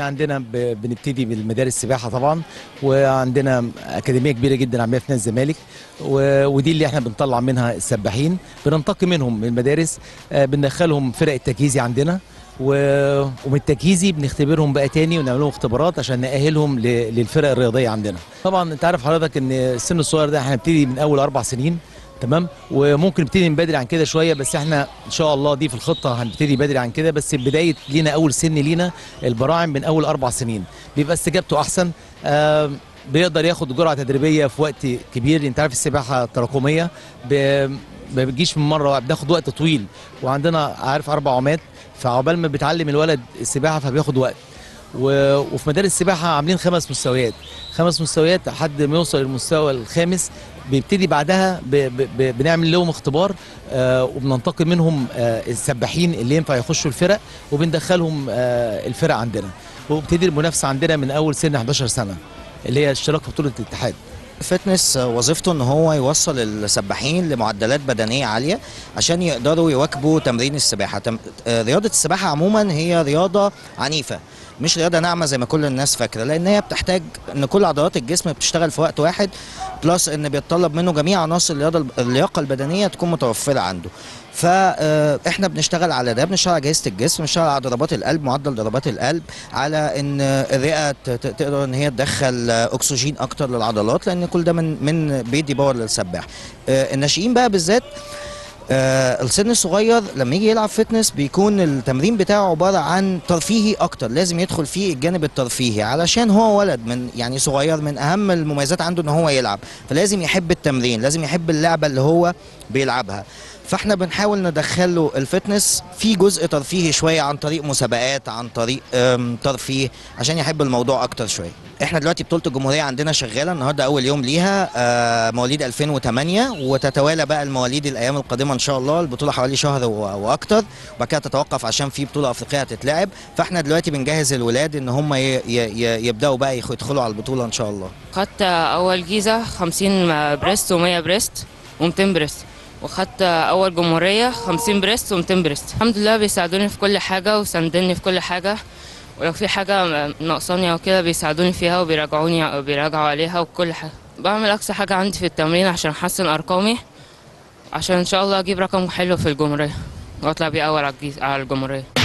احنا عندنا ب- بنبتدي بالمدارس السباحه طبعا وعندنا اكاديميه كبيره جدا عاملينها في نادي الزمالك و- ودي اللي احنا بنطلع منها السباحين بننتقي منهم من المدارس آه، بندخلهم فرق التجهيزي عندنا و- ومن التجهيزي بنختبرهم بقى تاني ونعمل لهم اختبارات عشان نأهلهم ل- للفرق الرياضيه عندنا طبعا انت عارف حضرتك ان السن الصغير ده هنبتدي من اول اربع سنين تمام وممكن نبتدي من بدري عن كده شويه بس احنا ان شاء الله دي في الخطه هنبتدي بدري عن كده بس بدايه لينا اول سن لينا البراعم من اول اربع سنين بيبقى استجابته احسن آه بيقدر ياخد جرعه تدريبيه في وقت كبير انت عارف السباحه تراكميه ب- ما بتجيش من مره واحدة، بتاخد وقت طويل وعندنا عارف اربع عمات فعقبال ما بتعلم الولد السباحه فبياخد وقت و- وفي مدارس السباحه عاملين خمس مستويات خمس مستويات لحد ما يوصل للمستوى الخامس بيبتدي بعدها ب ب ب بنعمل لهم اختبار آه وبننتقي منهم آه السباحين اللي ينفع يخشوا الفرق وبندخلهم آه الفرق عندنا وبتبتدي المنافسه عندنا من اول سن 11 سنه اللي هي اشتراك في بطوله الاتحاد الفتنس وظيفته ان هو يوصل السباحين لمعدلات بدنيه عاليه عشان يقدروا يواكبوا تمرين السباحه تم... آه، رياضه السباحه عموما هي رياضه عنيفه مش رياضه ناعمه زي ما كل الناس فاكره لان هي بتحتاج ان كل عضلات الجسم بتشتغل في وقت واحد بلس ان بيتطلب منه جميع عناصر اللياقه اللياقه البدنيه تكون متوفره عنده فاحنا بنشتغل على ده بنشتغل على اجهزه الجسم بنشتغل على ضربات القلب معدل ضربات القلب على ان الرئه ت- ت- تقدر ان هي تدخل اكسجين اكتر للعضلات لان كل ده من من بيدي باور للسباح آه، الناشئين بقى بالذات آه السن الصغير لما يجي يلعب فتنس بيكون التمرين بتاعه عباره عن ترفيهي اكتر لازم يدخل فيه الجانب الترفيهي علشان هو ولد من يعني صغير من اهم المميزات عنده ان هو يلعب فلازم يحب التمرين لازم يحب اللعبه اللي هو بيلعبها فاحنا بنحاول ندخله الفتنس في جزء ترفيهي شويه عن طريق مسابقات عن طريق آم، ترفيه عشان يحب الموضوع اكتر شويه احنا دلوقتي بطوله الجمهوريه عندنا شغاله النهارده اول يوم ليها آه، مواليد 2008 وتتوالى بقى المواليد الايام القادمه ان شاء الله البطوله حوالي شهر و- واكتر وبعد كده تتوقف عشان في بطوله افريقيه هتتلعب فاحنا دلوقتي بنجهز الولاد ان هم ي- ي- ي- يبداوا بقى يخ- يدخلوا على البطوله ان شاء الله خدت اول جيزه 50 بريست و100 بريست و200 بريست وخدت اول جمهوريه 50 بريست و200 بريست الحمد لله بيساعدوني في كل حاجه وساندني في كل حاجه ولو في حاجه ناقصاني او كده بيساعدوني فيها وبيراجعوني بيراجعوا عليها وكل حاجه بعمل اقصى حاجه عندي في التمرين عشان احسن ارقامي عشان ان شاء الله اجيب رقم حلو في الجمهوريه واطلع بيه اول على الجيز- على الجمهوريه